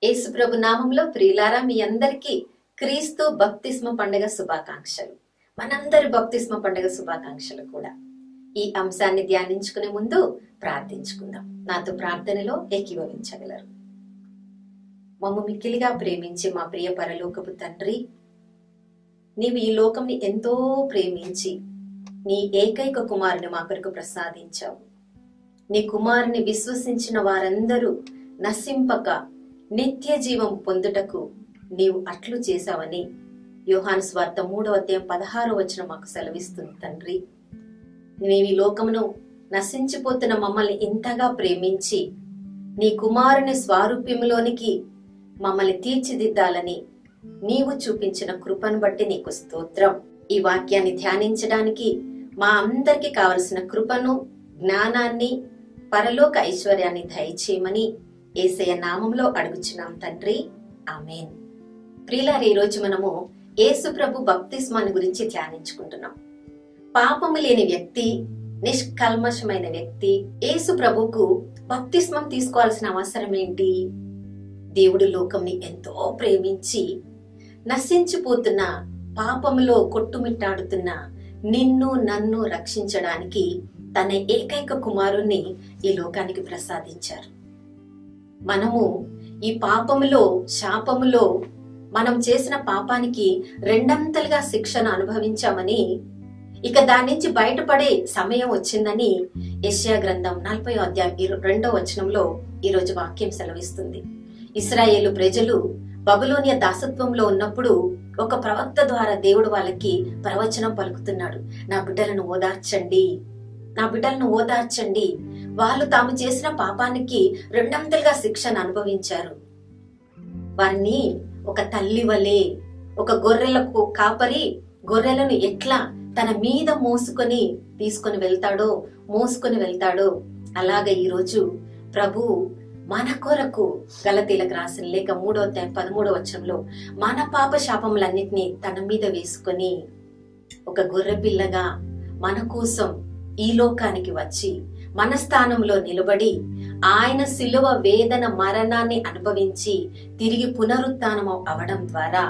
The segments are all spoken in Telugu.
యేసు ప్రభు నామంలో ప్రియులారా మీ అందరికీ క్రీస్తు బప్తిస్మ పండుగ శుభాకాంక్షలు మనందరి బప్తిస్మ పండుగ శుభాకాంక్షలు కూడా ఈ అంశాన్ని ధ్యానించుకునే ముందు ప్రార్థించుకుందాం నాతో ప్రార్థనలో ఏకీభవించగలరు మమ్మ మిక్కిలిగా ప్రేమించి మా ప్రియ పరలోకపు తండ్రి నీవు ఈ లోకంని ఎంతో ప్రేమించి నీ ఏకైక కుమారుని మా కొరకు ప్రసాదించావు నీ కుమారుని విశ్వసించిన వారందరూ నశింపక నిత్య జీవం పొందుటకు నీవు అట్లు చేశావని యోహాను స్వార్థ మూడవ అధ్యాయం పదహారో వచ్చిన మాకు సెలవిస్తుంది తండ్రి నీవు ఈ లోకమును నశించిపోతున్న మమ్మల్ని ఇంతగా ప్రేమించి నీ కుమారుని స్వారూప్యంలోనికి మమ్మల్ని తీర్చిదిద్దాలని నీవు చూపించిన కృపను బట్టి నీకు స్తోత్రం ఈ వాక్యాన్ని ధ్యానించడానికి మా అందరికి కావలసిన కృపను జ్ఞానాన్ని పరలోక ఐశ్వర్యాన్ని దయచేయమని ఏసయ నామంలో అడుగుచున్నాం తండ్రి ఆమెన్ ప్రియులారు ఈ రోజు మనము యేసు ప్రభు బప్తిస్మాన్ని గురించి ధ్యానించుకుంటున్నాం పాపము లేని వ్యక్తి నిష్కల్మషమైన వ్యక్తి యేసు ప్రభుకు బప్తిస్మం తీసుకోవాల్సిన అవసరం ఏంటి దేవుడు లోకంని ఎంతో ప్రేమించి నశించిపోతున్న పాపములో కొట్టుమిట్టాడుతున్న నిన్ను నన్ను రక్షించడానికి తన ఏకైక కుమారుణ్ణి ఈ లోకానికి ప్రసాదించారు మనము ఈ పాపములో శాపములో మనం చేసిన పాపానికి రెండంతలుగా శిక్షను అనుభవించామని ఇక దాని నుంచి బయటపడే సమయం వచ్చిందని యెషయా గ్రంథం నలభై అధ్యాయం ఇరు- రెండో వచనంలో ఈరోజు వాక్యం సెలవిస్తుంది ఇస్రాయేలు ప్రజలు బబులోనియ దాసత్వంలో ఉన్నప్పుడు ఒక ప్రవక్త ద్వారా దేవుడు వాళ్ళకి ప్రవచనం పలుకుతున్నాడు నా బిడ్డలను ఓదార్చండి నా బిడ్డలను ఓదార్చండి వాళ్ళు తాము చేసిన పాపానికి రెండంతలుగా శిక్షను అనుభవించారు వారిని ఒక తల్లి వలె ఒక గొర్రెలకు కాపరి గొర్రెలను ఎట్లా తన మీద మోసుకొని తీసుకొని వెళ్తాడో మోసుకొని వెళ్తాడో అలాగే ఈరోజు ప్రభు మన కొరకు గలతీలకు రాసిన లేక మూడో అధ్యాయం పదమూడో వచనంలో మన పాప శాపములన్నిటినీ తన మీద వేసుకొని ఒక గొర్రె పిల్లగా మన కోసం ఈ లోకానికి వచ్చి మన స్థానంలో నిలబడి ఆయన శిలువ వేదన మరణాన్ని అనుభవించి తిరిగి పునరుత్థానం అవడం ద్వారా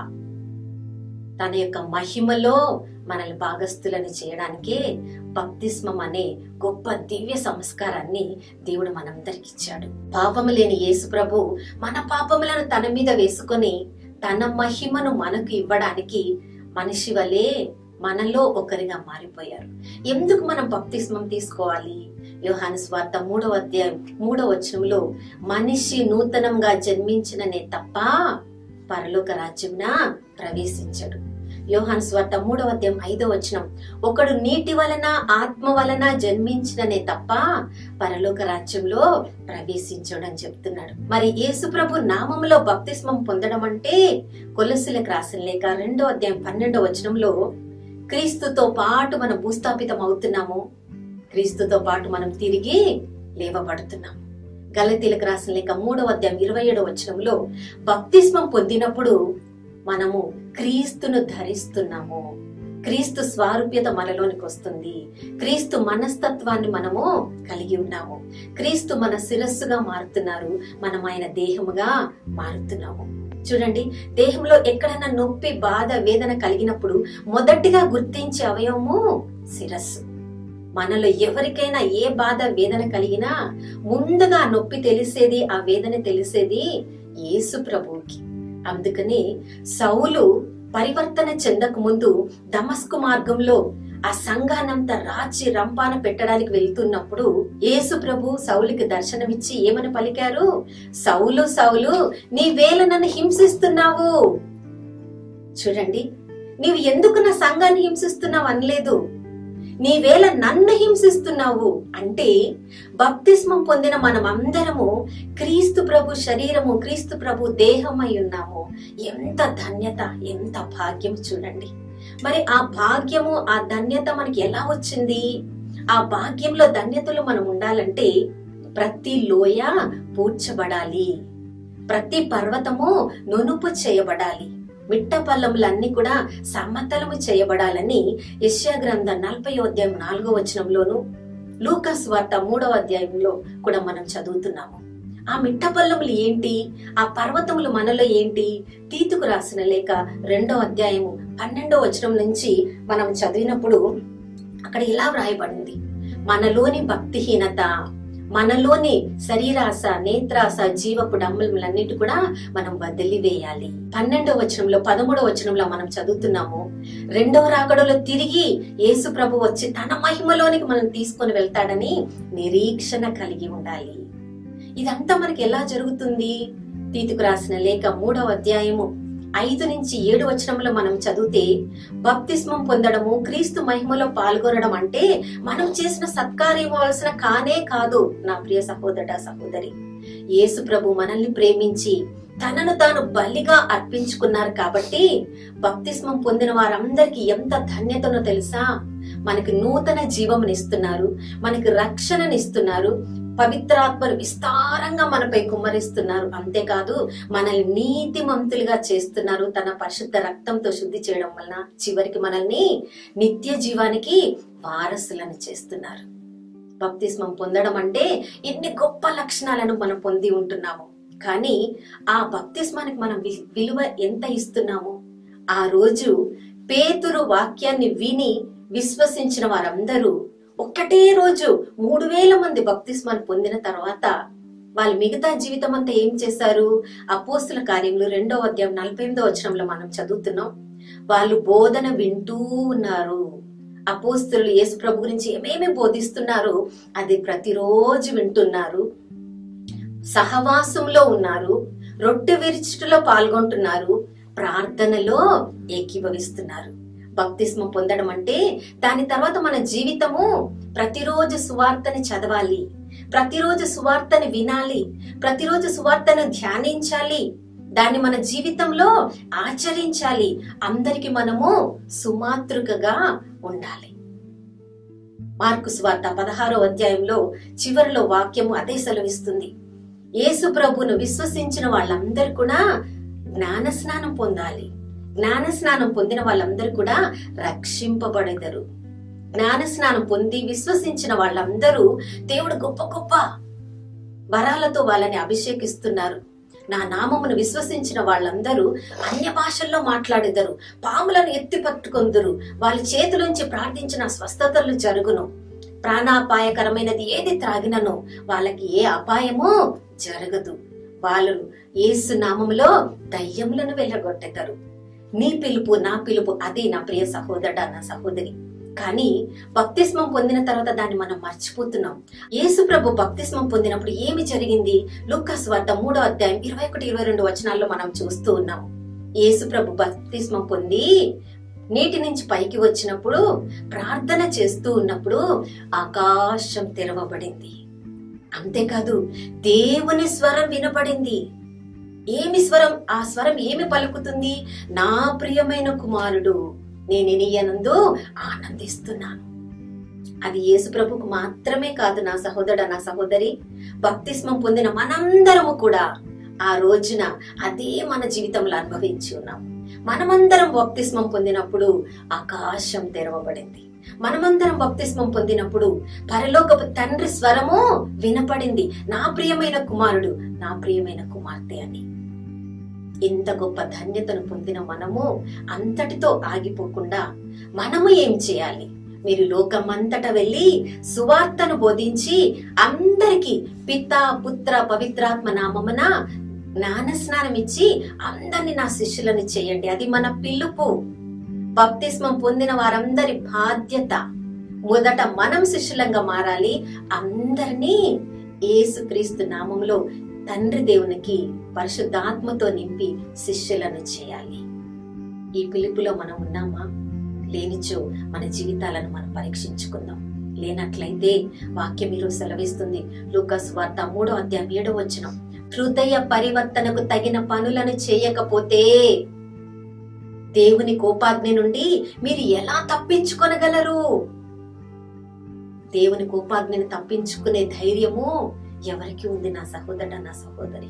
తన యొక్క మహిమలో మనల్ని భాగస్థులను చేయడానికే బప్తిస్మం అనే గొప్ప దివ్య సంస్కారాన్ని దేవుడు మనందరికి ఇచ్చాడు పాపము లేని యేసు ప్రభు మన పాపములను తన మీద వేసుకొని తన మహిమను మనకు ఇవ్వడానికి మనిషి వలె మనలో ఒకరిగా మారిపోయారు ఎందుకు మనం బప్తిస్మం తీసుకోవాలి యోహాను స్వార్థ మూడవ అధ్యాయం మూడవ వచనంలో మనిషి నూతనంగా జన్మించిననే తప్ప పరలోక రాజ్యంన ప్రవేశించడు యోహాను స్వార్థ మూడవ అధ్యాయం ఐదో వచనం ఒకడు నీటి వలన ఆత్మ వలన జన్మించిననే తప్ప పరలోక రాజ్యంలో ప్రవేశించడు అని చెప్తున్నాడు మరి యేసు ప్రభు నామములో బప్తిస్మం పొందడం అంటే కొలసులకు రాసిన లేక రెండో అధ్యాయం పన్నెండో వచనంలో క్రీస్తుతో పాటు మనం భూస్థాపితం అవుతున్నాము క్రీస్తుతో పాటు మనం తిరిగి లేవబడుతున్నాం గలతీలకు రాసిన లేక మూడవ అధ్యాయం ఇరవై ఏడవ వచనంలో బప్తిస్మం పొందినప్పుడు మనము క్రీస్తును ధరిస్తున్నాము క్రీస్తు స్వారూప్యత మనలోనికి వస్తుంది క్రీస్తు మనస్తత్వాన్ని మనము కలిగి ఉన్నాము క్రీస్తు మన శిరస్సుగా మారుతున్నారు మనం ఆయన దేహముగా మారుతున్నాము చూడండి దేహంలో ఎక్కడైనా నొప్పి బాధ వేదన కలిగినప్పుడు మొదటిగా గుర్తించే అవయవము శిరస్సు మనలో ఎవరికైనా ఏ బాధ వేదన కలిగినా ముందుగా నొప్పి తెలిసేది ఆ వేదన తెలిసేది యేసు ప్రభువుకి అందుకని సౌలు పరివర్తన చెందక ముందు దమస్కు మార్గంలో ఆ సంఘానంతా రాచి రంపాన పెట్టడానికి వెళ్తున్నప్పుడు యేసు ప్రభు సౌలుకి దర్శనమిచ్చి ఏమని పలికారు సౌలు సౌలు నీ వేళ నన్ను హింసిస్తున్నావు చూడండి నీవు ఎందుకు నా సంఘాన్ని హింసిస్తున్నావు అనలేదు నీ వేళ నన్ను హింసిస్తున్నావు అంటే బప్తిస్మం పొందిన మనం అందరము క్రీస్తు ప్రభు శరీరము క్రీస్తు ప్రభు దేహమై ఉన్నాము ఎంత ధన్యత ఎంత భాగ్యం చూడండి మరి ఆ భాగ్యము ఆ ధన్యత మనకి ఎలా వచ్చింది ఆ భాగ్యంలో ధన్యతలు మనం ఉండాలంటే ప్రతి లోయ పూడ్చబడాలి ప్రతి పర్వతము నునుపు చేయబడాలి మిట్ట పల్లములన్నీ కూడా సమతలము చేయబడాలని యెషయా గ్రంథం నలభై అధ్యాయం నాలుగో వచనంలోను లూకాస్ వార్త మూడవ అధ్యాయంలో కూడా మనం చదువుతున్నాము ఆ మిట్టపల్లములు ఏంటి ఆ పర్వతములు మనలో ఏంటి తీతుకు రాసిన లేఖ రెండో అధ్యాయము పన్నెండో వచనం నుంచి మనం చదివినప్పుడు అక్కడ ఇలా వ్రాయబడింది మనలోని భక్తిహీనత మనలోని శరీరాశ నేత్రాశ జీవపు డమ్మలన్నిటి కూడా మనం వదిలివేయాలి పన్నెండవ వచనంలో పదమూడవ వచనంలో మనం చదువుతున్నాము రెండవ రాకడలో తిరిగి యేసు ప్రభు వచ్చి తన మహిమలోనికి మనం తీసుకొని వెళ్తాడని నిరీక్షణ కలిగి ఉండాలి ఇదంతా మనకి ఎలా జరుగుతుంది తీతుకు రాసిన లేఖ మూడవ అధ్యాయము ఐదు నుంచి ఏడు వచనంలో మనం చదివితే బప్తిస్మం పొందడము క్రీస్తు మహిమలో పాల్గొనడం అంటే మనం చేసిన సత్కార్యం ఇవ్వవలసిన కానే కాదు నా ప్రియ సహోదర సహోదరి యేసు ప్రభు మనల్ని ప్రేమించి తనను తాను బలిగా అర్పించుకున్నారు కాబట్టి బప్తిస్మం పొందిన వారందరికీ ఎంత ధన్యతనో తెలుసా మనకి నూతన జీవమునిస్తున్నారు మనకి రక్షణనిస్తున్నారు పవిత్రాత్మను విస్తారంగా మనపై కుమ్మరిస్తున్నారు అంతేకాదు మనల్ని నీతిమంతులుగా చేస్తున్నారు తన పరిశుద్ధ రక్తంతో శుద్ధి చేయడం వలన చివరికి మనల్ని నిత్య జీవానికి వారసులను చేస్తున్నారు బప్తిస్మం పొందడం అంటే ఎన్ని గొప్ప లక్షణాలను మనం పొంది ఉంటున్నాము కానీ ఆ బప్తిస్మానికి మనం వి- విలువ ఎంత ఇస్తున్నాము ఆ రోజు పేతురు వాక్యాన్ని విని విశ్వసించిన వారందరూ ఒక్కటే రోజు మూడు వేల మంది బప్తిస్మాన్ని పొందిన తర్వాత వాళ్ళు మిగతా జీవితం అంతా ఏం చేశారు అపోస్తుల కార్యములు రెండో అధ్యాయం నలభై ఎనిమిదో వచనంలో మనం చదువుతున్నాం వాళ్ళు బోధన వింటూ ఉన్నారు అపోస్తులు యేసు ప్రభు గురించి ఏమేమి బోధిస్తున్నారు అది ప్రతిరోజు వింటున్నారు సహవాసంలో ఉన్నారు రొట్టె విరుచుటలో పాల్గొంటున్నారు ప్రార్థనలో ఏకీభవిస్తున్నారు బప్తిస్మం పొందడం అంటే దాని తర్వాత మన జీవితము ప్రతిరోజు సువార్తని చదవాలి ప్రతిరోజు సువార్తని వినాలి ప్రతిరోజు సువార్తను ధ్యానించాలి దాన్ని మన జీవితంలో ఆచరించాలి అందరికి మనము సుమాతృకగా ఉండాలి మార్కు స్వార్త పదహారో అధ్యాయంలో చివరిలో వాక్యము అదే సెలవిస్తుంది యేసు ప్రభును విశ్వసించిన వాళ్ళందరూ కూడా జ్ఞాన స్నానం పొందాలి జ్ఞాన స్నానం పొందిన వాళ్ళందరూ కూడా రక్షింపబడెదరు జ్ఞాన స్నానం పొంది విశ్వసించిన వాళ్ళందరూ దేవుడు గొప్ప గొప్ప వరాలతో వాళ్ళని అభిషేకిస్తున్నారు నా నామమును విశ్వసించిన వాళ్ళందరూ అన్య భాషల్లో మాట్లాడేదరు పాములను ఎత్తి పట్టుకొందురు వాళ్ళ చేతిలోంచి ప్రార్థించిన స్వస్థతలు జరుగును ప్రాణాపాయకరమైనది ఏది త్రాగినను వాళ్ళకి ఏ అపాయమో జరగదు వాళ్ళు యేసు నామములో దయ్యములను వెళ్ళగొట్టెదరు నీ పిలుపు నా పిలుపు అది నా ప్రియ సహోదరుడ నా సహోదరి కానీ బప్తిస్మం పొందిన తర్వాత దాన్ని మనం మర్చిపోతున్నాం యేసు ప్రభు బప్తిస్మం పొందినప్పుడు ఏమి జరిగింది లూకాస్ వార్త మూడో అధ్యాయం ఇరవై ఒకటి ఇరవై రెండు వచనాల్లో మనం చూస్తూ ఉన్నాం యేసు ప్రభు బప్తిస్మం పొంది నీటి నుంచి పైకి వచ్చినప్పుడు ప్రార్థన చేస్తూ ఉన్నప్పుడు ఆకాశం తెరవబడింది అంతేకాదు దేవుని స్వరం వినపడింది ఏమి స్వరం ఆ స్వరం ఏమి పలుకుతుంది నా ప్రియమైన కుమారుడు నేను ఇనియనందు ఆనందిస్తున్నాను అది యేసు ప్రభుకు మాత్రమే కాదు నా సహోదరుడు నా సహోదరి బప్తిస్మం పొందిన మనందరము కూడా ఆ రోజున అదే మన జీవితంలో అనుభవించి ఉన్నాం మనమందరం బప్తిస్మం పొందినప్పుడు ఆకాశం తెరవబడింది మనమందరం బప్తిస్మం పొందినప్పుడు పరలోకపు తండ్రి స్వరము వినపడింది నా ప్రియమైన కుమారుడు నా ప్రియమైన కుమార్తె అని ఇంత గొప్ప ధన్యతను పొందిన మనము అంతటితో ఆగిపోకుండా మనము ఏం చేయాలి మీరు లోకమంతట వెళ్ళి సువార్తను బోధించి అందరికి పిత పుత్ర పవిత్రాత్మ నామమున జ్ఞాన స్నానం ఇచ్చి అందరిని నా శిష్యులను చేయండి అది మన పిలుపు బప్తిస్మం పొందిన వారందరి బాధ్యత మొదట మనం శిష్యులంగా మారాలి అందరినీ యేసుక్రీస్తు నామంలో తండ్రి దేవునికి పరిశుద్ధాత్మతో నింపి శిష్యులను చేయాలి ఈ పిలుపులో మనం ఉన్నామా లేనిచో మన జీవితాలను మనం పరీక్షించుకుందాం లేనట్లయితే వాక్యం ఈరోజు సెలవిస్తుంది లూకాస్ వార్త మూడో అధ్యాయం ఏడో వచనం హృదయ పరివర్తనకు తగిన పనులను చేయకపోతే దేవుని కోపాగ్ని నుండి మీరు ఎలా తప్పించుకొనగలరు దేవుని కోపాగ్నిని తప్పించుకునే ధైర్యము ఎవరికి ఉంది నా సహోదర నా సహోదరి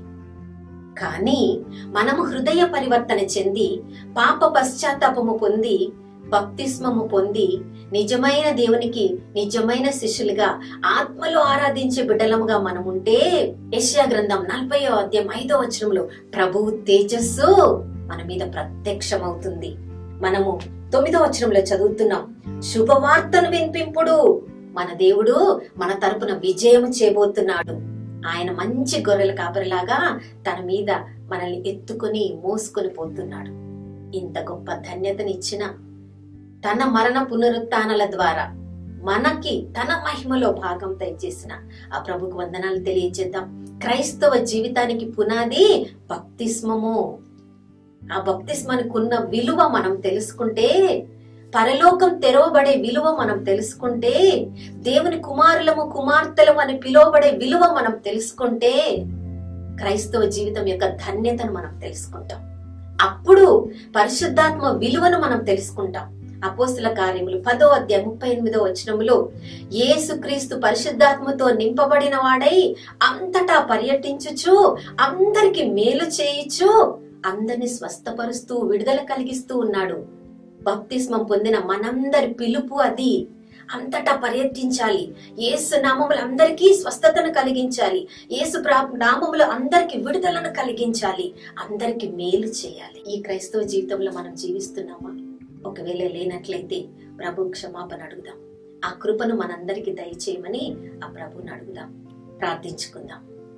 కానీ మనము హృదయ పరివర్తన చెంది పాప పశ్చాత్తాపము పొంది బప్తిస్మము పొంది నిజమైన దేవునికి నిజమైన శిష్యులుగా ఆత్మలో ఆరాధించే బిడ్డలముగా మనం ఉంటే యెషయా గ్రంథం నలభయో అధ్యాయం ఐదో వచనంలో ప్రభువు తేజస్సు మన మీద ప్రత్యక్షమవుతుంది మనము తొమ్మిదో వచనంలో చదువుతున్నాం శుభవార్తను వినిపింపుడు మన దేవుడు మన తరపున విజయం చేయబోతున్నాడు ఆయన మంచి గొర్రెల కాపరిలాగా తన మీద మనల్ని ఎత్తుకొని మోసుకొని పోతున్నాడు ఇంత గొప్ప ధన్యతనిచ్చిన తన మరణ పునరుత్నాల ద్వారా మనకి తన మహిమలో భాగం దయచేసిన ఆ ప్రభుకు వందనాలు తెలియజేద్దాం క్రైస్తవ జీవితానికి పునాది బప్తిస్మము ఆ బప్తిస్మానికి ఉన్న విలువ మనం తెలుసుకుంటే పరలోకం తెరవబడే విలువ మనం తెలుసుకుంటే దేవుని కుమారులము కుమార్తెలము అని పిలువబడే విలువ మనం తెలుసుకుంటే క్రైస్తవ జీవితం యొక్క ధన్యతను మనం తెలుసుకుంటాం అప్పుడు పరిశుద్ధాత్మ విలువను మనం తెలుసుకుంటాం అపోస్తుల కార్యములు పదో అధ్యాయం ముప్పై ఎనిమిదో వచనములో యేసుక్రీస్తు పరిశుద్ధాత్మతో నింపబడిన వాడై అంతటా పర్యటించుచు అందరికి మేలు చేయుచు అందరిని స్వస్థపరుస్తూ విడుదల కలిగిస్తూ ఉన్నాడు బప్తిస్మం పొందిన మనందరి పిలుపు అది అంతటా పర్యటించాలి యేసు నామములు అందరికీ స్వస్థతను కలిగించాలి యేసు ప్రా- నామములు అందరికి విడుదలను కలిగించాలి అందరికి మేలు చేయాలి ఈ క్రైస్తవ జీవితంలో మనం జీవిస్తున్నామా ఒకవేళ లేనట్లయితే ప్రభు క్షమాపణ అడుగుదాం ఆ కృపను మనందరికి దయచేయమని ఆ ప్రభుని అడుగుదాం ప్రార్థించుకుందాం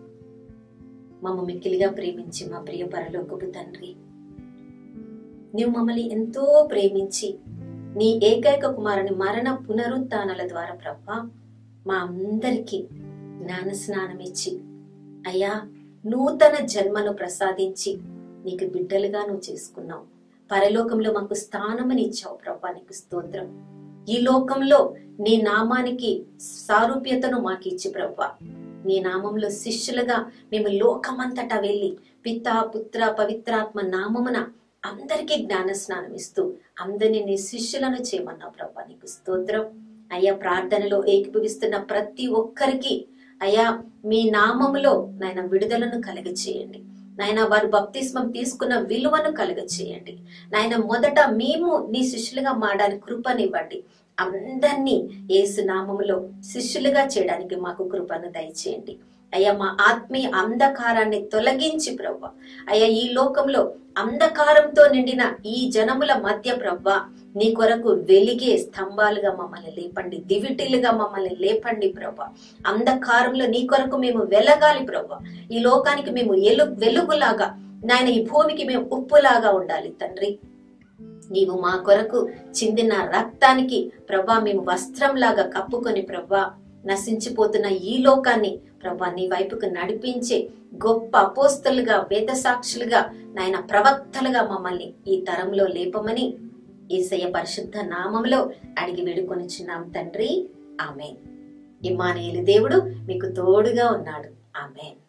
మమ్మ మిక్కిలిగా ప్రేమించి మా ప్రియ పరలోకపు తండ్రి నీవు మమ్మల్ని ఎంతో ప్రేమించి నీ ఏకైక కుమారుని మరణ పునరుత్నాల ద్వారా ప్రభా మా అందరికీ జ్ఞాన స్నానం ఇచ్చి అయ్యా నూతన జన్మను ప్రసాదించి నీకు బిడ్డలుగా నువ్వు చేసుకున్నావు పరలోకంలో మాకు స్థానమని ఇచ్చావు ప్రభా నీకు స్తోత్రం ఈ లోకంలో నీ నామానికి సారూప్యతను మాకు ఇచ్చి ప్రభా నీ నామంలో శిష్యులుగా మేము లోకమంతటా వెళ్ళి పిత పుత్ర పవిత్రాత్మ నామమున అందరికీ జ్ఞాన స్నానం ఇస్తూ అందరినీ నీ శిష్యులను చేయమన్నావు ప్రభా నీకు స్తోత్రం అయ్యా ప్రార్థనలో ఏకీభవిస్తున్న ప్రతి ఒక్కరికి అయ్యా మీ నామములో నాయన విడుదలను కలగ చేయండి నాయన వారు బప్తిస్మం తీసుకున్న విలువను కలుగ చేయండి నాయన మొదట మేము నీ శిష్యులుగా మారడానికి కృపనివ్వండి అందరినీ ఏసు నామములో శిష్యులుగా చేయడానికి మాకు కృపను దయచేయండి అయ్యా మా ఆత్మీయ అంధకారాన్ని తొలగించి ప్రభా అయ్యా ఈ లోకంలో అంధకారంతో నిండిన ఈ జనముల మధ్య ప్రభా నీ కొరకు వెలిగే స్తంభాలుగా మమ్మల్ని లేపండి దివిటిలుగా మమ్మల్ని లేపండి ప్రభా అంధకారంలో నీ కొరకు మేము వెలగాలి ప్రభా ఈ లోకానికి మేము ఎలు వెలుగులాగా నాయన ఈ భూమికి మేము ఉప్పులాగా ఉండాలి తండ్రి నీవు మా కొరకు చిందిన రక్తానికి ప్రభా మేము వస్త్రంలాగా కప్పుకొని ప్రభా నశించిపోతున్న ఈ లోకాన్ని ప్రభా నీ వైపుకు నడిపించే గొప్ప అపోస్తలుగా వేద సాక్షులుగా నాయన ప్రవక్తలుగా మమ్మల్ని ఈ తరంలో లేపమని ఈసయ్య పరిశుద్ధ నామంలో అడిగి వేడుకొనిచున్నాం తండ్రి ఆమె ఇమానేలు దేవుడు మీకు తోడుగా ఉన్నాడు ఆమెన్